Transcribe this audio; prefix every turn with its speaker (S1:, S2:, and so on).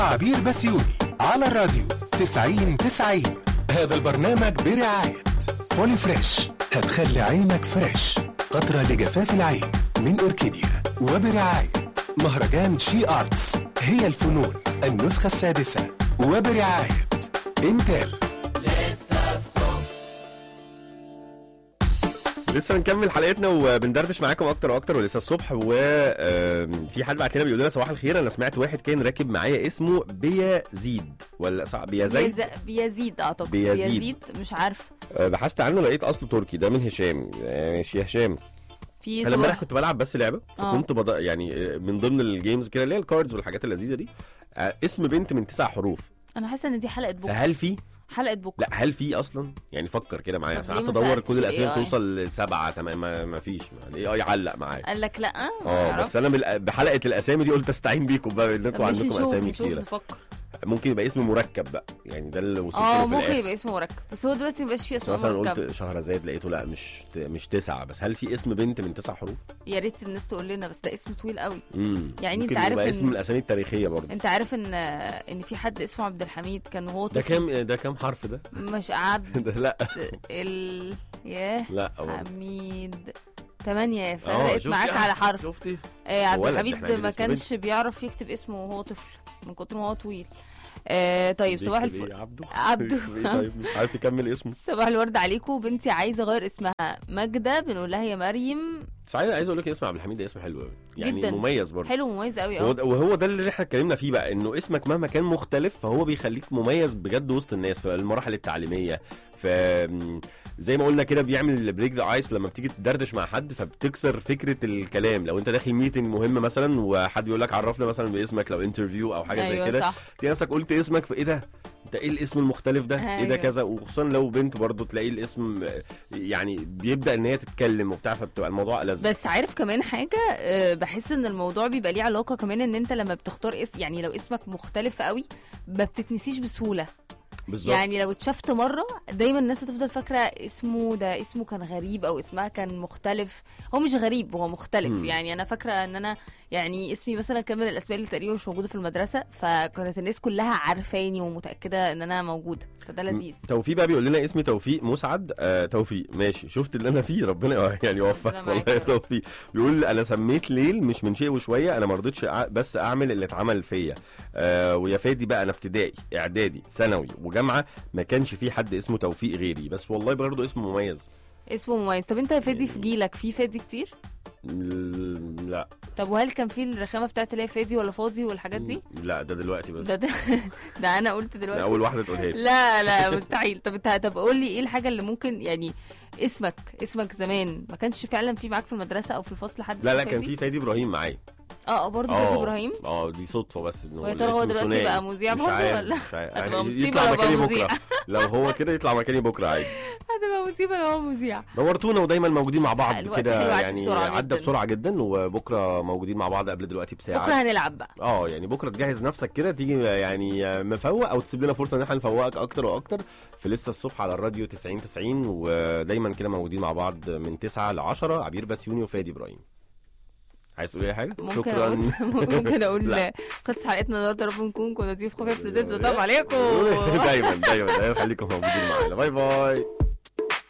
S1: عبير بسيوني على الراديو 90 90 هذا البرنامج برعاية بولي فريش هتخلي عينك فريش قطرة لجفاف العين من أوركيديا وبرعاية مهرجان شي آرتس هي الفنون النسخة السادسة وبرعاية انتل
S2: لسه بنكمل حلقتنا وبندردش معاكم اكتر واكتر ولسه الصبح وفي حد بعت لنا بيقول لنا صباح الخير انا سمعت واحد كان راكب معايا اسمه بيزيد ولا صح بيزيد
S3: بيز- بيزيد اعتقد
S2: بيزيد.
S3: بيزيد مش عارف
S2: آه، بحثت عنه لقيت اصله تركي ده من هشام آه، ماشي يا هشام
S3: في
S2: انا امبارح
S3: صباح
S2: كنت بلعب بس لعبه
S3: آه.
S2: فكنت بض... يعني آه، من ضمن الجيمز كده اللي هي الكاردز والحاجات اللذيذه دي آه، اسم بنت من تسع حروف
S3: انا حاسه ان دي حلقه بكره
S2: فهل في
S3: حلقه بكره
S2: لا هل في اصلا يعني فكر كده معايا
S3: طب
S2: ساعات
S3: ليه ما
S2: تدور
S3: سألتش
S2: كل الاسئله
S3: AI؟
S2: توصل لسبعه تمام ما, ما فيش الاي اي علق معايا
S3: قال لك لا
S2: اه بس انا بال- بحلقه الاسامي دي قلت استعين بيكم بقى
S3: طب
S2: انكم
S3: ماشي
S2: عندكم
S3: نشوف
S2: اسامي
S3: نشوف
S2: كتيره
S3: نفكر
S2: ممكن يبقى اسم مركب بقى يعني ده اللي وصلت
S3: اه
S2: له في
S3: ممكن
S2: الاخر
S3: يبقى اسمه مركب بس هو دلوقتي مبقاش فيه
S2: بس
S3: اسماء
S2: مثلا
S3: مركبه
S2: قلت شهرزاد لقيته لا مش مش تسعه بس هل في اسم بنت من تسع حروف؟
S3: يا ريت الناس تقول لنا بس ده اسم طويل قوي
S2: امم
S3: يعني
S2: ممكن
S3: انت عارف
S2: يبقى
S3: إن-
S2: اسم من الاسامي التاريخيه برضه
S3: انت عارف ان ان في حد اسمه عبد الحميد كان وهو
S2: ده
S3: طفل
S2: كام ده كام حرف ده؟
S3: مش عبد
S2: ده لا
S3: ال ياه
S2: لا برضه.
S3: حميد تمانية
S2: اه
S3: فرقت
S2: شفتي؟
S3: معاك
S2: آه،
S3: على حرف
S2: شفتي؟
S3: آه عبد
S2: ولد،
S3: الحميد
S2: إحنا عايزين
S3: ما
S2: اسم
S3: كانش بيعرف يكتب اسمه وهو طفل من كتر ما هو طويل آه طيب صباح
S2: بيكتب
S3: الفل
S2: إيه؟ عبده
S3: عبده.
S2: بيكتب إيه طيب مش عارف يكمل اسمه
S3: صباح الورد عليكم بنتي عايزه اغير اسمها ماجده بنقول لها يا مريم
S2: صحيح عايز اقول لك اسم عبد الحميد ده اسم حلو قوي يعني
S3: جداً.
S2: مميز برضه
S3: حلو مميز قوي
S2: هو
S3: اه
S2: ده- وهو ده اللي احنا اتكلمنا فيه بقى انه اسمك مهما كان مختلف فهو بيخليك مميز بجد وسط الناس في المراحل التعليميه ف زي ما قلنا كده بيعمل بريك ذا ايس لما بتيجي تدردش مع حد فبتكسر فكره الكلام لو انت داخل ميتنج مهم مثلا وحد يقول لك عرفنا مثلا باسمك لو انترفيو او حاجه زي
S3: ايوه
S2: كده
S3: صح
S2: تلاقي نفسك قلت اسمك فايه ده انت ايه الاسم المختلف ده ايه ده
S3: أيوة.
S2: كذا وخصوصا لو بنت برضه تلاقي الاسم آه، يعني بيبدا ان هي تتكلم وبتاع فبتبقى الموضوع ألذ
S3: بس عارف كمان حاجه آه، بحس ان الموضوع بيبقى ليه علاقه كمان ان انت لما بتختار اسم يعني لو اسمك مختلف قوي ما بتتنسيش بسهوله
S2: بالظبط
S3: يعني لو اتشفت مره دايما الناس هتفضل فاكره اسمه ده اسمه كان غريب او اسمها كان مختلف هو مش غريب هو مختلف
S2: مم.
S3: يعني انا فاكره ان انا يعني اسمي مثلا كان من الاسماء اللي تقريبا مش موجوده في المدرسه فكانت الناس كلها عارفاني ومتاكده ان انا موجوده فده لذيذ
S2: توفيق بقى بيقول لنا اسمي توفيق مسعد آه توفيق ماشي شفت اللي انا فيه ربنا يعني يوفقك
S3: ربنا
S2: والله
S3: معاك
S2: يا
S3: يا رب.
S2: توفيق بيقول انا سميت ليل مش من شيء وشويه انا ما رضيتش أع- بس اعمل اللي اتعمل فيا آه ويا فادي بقى انا ابتدائي اعدادي ثانوي وجامعه ما كانش في حد اسمه توفيق غيري بس والله برضه اسم مميز
S3: اسمه مميز طب انت يا فادي في جيلك في فادي كتير
S2: ل- لا
S3: طب وهل كان في الرخامه بتاعت اللي هي فادي ولا فاضي والحاجات دي
S2: لا ده دلوقتي بس
S3: ده ده, ده انا قلت
S2: أنا
S3: دلوقتي
S2: اول واحده تقولها لي
S3: لا لا مستحيل طب انت طب قول لي ايه الحاجه اللي ممكن يعني اسمك اسمك زمان ما كانش فعلا في معاك في المدرسه او في الفصل حد
S2: لا
S3: اسمه
S2: لا كان
S3: فادي؟
S2: في فادي ابراهيم معايا
S3: اه اه برضه فادي ابراهيم
S2: اه دي صدفه بس انه
S3: ويا ترى هو
S2: الاسم
S3: دلوقتي
S2: ثنائي.
S3: بقى مذيع
S2: مش
S3: برضه
S2: عارف،
S3: ولا؟
S2: مش عارف.
S3: هتبقى
S2: يعني
S3: مصيبة
S2: يطلع
S3: لو
S2: مكاني
S3: بقى
S2: بكره لو هو كده يطلع مكاني بكره عادي
S3: هتبقى مصيبه لو هو مذيع
S2: نورتونا ودايما موجودين مع بعض
S3: الوقت
S2: كده
S3: حلو عدى
S2: يعني
S3: بسرعة
S2: عدى
S3: جداً.
S2: بسرعه جدا وبكره موجودين مع بعض قبل دلوقتي بساعه
S3: بكره هنلعب بقى
S2: اه يعني بكره تجهز نفسك كده تيجي يعني مفوق او تسيب لنا فرصه ان احنا نفوقك اكتر واكتر في لسه الصبح على الراديو 90 90 ودايما كده موجودين مع بعض من 9 ل 10 عبير بسيوني وفادي ابراهيم عايز تقول اي حاجه
S3: ممكن اقول ممكن اقول
S2: لا.
S3: خلص حلقتنا النهارده رب نكون كنا ضيوف خفيف لذيذ بطبع عليكم
S2: دايما دايما دايما خليكم موجودين معانا باي باي